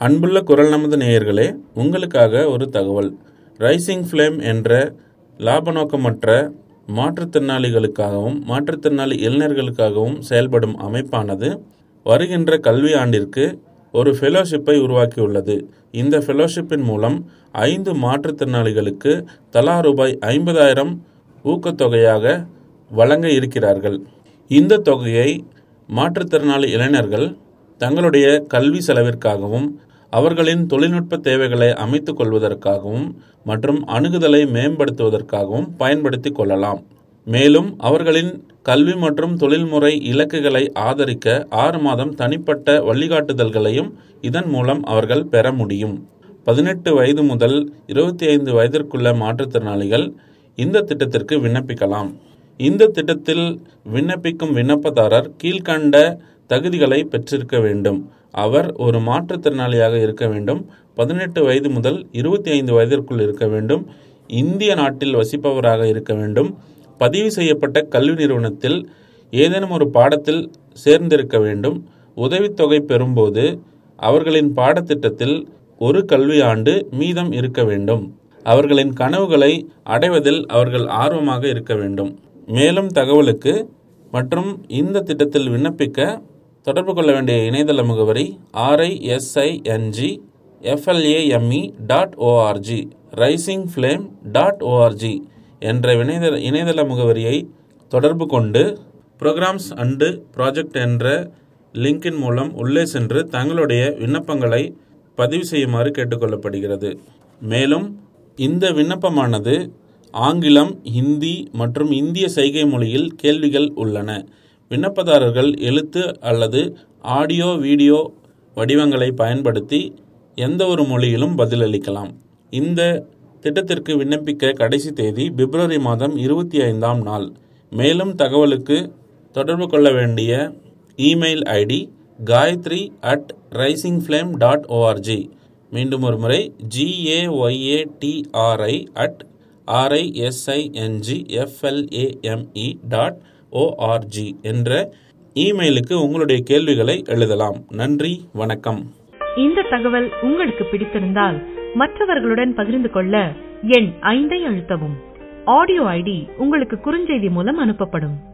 அன்புள்ள குரல் நமது நேயர்களே உங்களுக்காக ஒரு தகவல் ரைசிங் ஃப்ளேம் என்ற லாபநோக்கமற்ற மாற்றுத்திறனாளிகளுக்காகவும் மாற்றுத்திறனாளி இளைஞர்களுக்காகவும் செயல்படும் அமைப்பானது வருகின்ற கல்வி ஆண்டிற்கு ஒரு ஃபெலோஷிப்பை உருவாக்கியுள்ளது இந்த ஃபெலோஷிப்பின் மூலம் ஐந்து மாற்றுத்திறனாளிகளுக்கு தலா ரூபாய் ஐம்பதாயிரம் ஊக்கத்தொகையாக வழங்க இருக்கிறார்கள் இந்த தொகையை மாற்றுத்திறனாளி இளைஞர்கள் தங்களுடைய கல்வி செலவிற்காகவும் அவர்களின் தொழில்நுட்ப தேவைகளை அமைத்துக் கொள்வதற்காகவும் மற்றும் அணுகுதலை மேம்படுத்துவதற்காகவும் பயன்படுத்திக் கொள்ளலாம் மேலும் அவர்களின் கல்வி மற்றும் தொழில்முறை இலக்குகளை ஆதரிக்க ஆறு மாதம் தனிப்பட்ட வழிகாட்டுதல்களையும் இதன் மூலம் அவர்கள் பெற முடியும் பதினெட்டு வயது முதல் இருபத்தி ஐந்து வயதிற்குள்ள மாற்றுத்திறனாளிகள் இந்த திட்டத்திற்கு விண்ணப்பிக்கலாம் இந்த திட்டத்தில் விண்ணப்பிக்கும் விண்ணப்பதாரர் கீழ்கண்ட தகுதிகளை பெற்றிருக்க வேண்டும் அவர் ஒரு மாற்றுத்திறனாளியாக இருக்க வேண்டும் பதினெட்டு வயது முதல் இருபத்தி ஐந்து வயதிற்குள் இருக்க வேண்டும் இந்திய நாட்டில் வசிப்பவராக இருக்க வேண்டும் பதிவு செய்யப்பட்ட கல்வி நிறுவனத்தில் ஏதேனும் ஒரு பாடத்தில் சேர்ந்திருக்க வேண்டும் உதவித்தொகை பெறும்போது அவர்களின் பாடத்திட்டத்தில் ஒரு கல்வி ஆண்டு மீதம் இருக்க வேண்டும் அவர்களின் கனவுகளை அடைவதில் அவர்கள் ஆர்வமாக இருக்க வேண்டும் மேலும் தகவலுக்கு மற்றும் இந்த திட்டத்தில் விண்ணப்பிக்க தொடர்பு கொள்ள வேண்டிய இணையதள முகவரி R I S I N G F L A M E dot O R G rising flame dot O R G என்ற இணையதள இணையதள முகவரியை தொடர்பு கொண்டு ப்ரோக்ராம்ஸ் அண்டு ப்ராஜெக்ட் என்ற லிங்கின் மூலம் உள்ளே சென்று தங்களுடைய விண்ணப்பங்களை பதிவு செய்யுமாறு கேட்டுக்கொள்ளப்படுகிறது மேலும் இந்த விண்ணப்பமானது ஆங்கிலம் ஹிந்தி மற்றும் இந்திய சைகை மொழியில் கேள்விகள் உள்ளன விண்ணப்பதாரர்கள் எழுத்து அல்லது ஆடியோ வீடியோ வடிவங்களை பயன்படுத்தி எந்த ஒரு மொழியிலும் பதிலளிக்கலாம் இந்த திட்டத்திற்கு விண்ணப்பிக்க கடைசி தேதி பிப்ரவரி மாதம் இருபத்தி ஐந்தாம் நாள் மேலும் தகவலுக்கு தொடர்பு கொள்ள வேண்டிய email ID Gayatri at rising flame dot O R G மீண்டும் ஒரு முறை ஜிஏஒய்ஏடிஆர்ஐ அட் ஆர்ஐஎஸ்ஐஎன்ஜி எஃப்எல்ஏஎம்இ டாட் ஓஆர்ஜி என்ற இமெயிலுக்கு உங்களுடைய கேள்விகளை எழுதலாம் நன்றி வணக்கம் இந்த தகவல் உங்களுக்கு பிடித்திருந்தால் மற்றவர்களுடன் பகிர்ந்து கொள்ள எண் ஐந்தை அழுத்தவும் ஆடியோ ஐடி உங்களுக்கு குறுஞ்செய்தி மூலம் அனுப்பப்படும்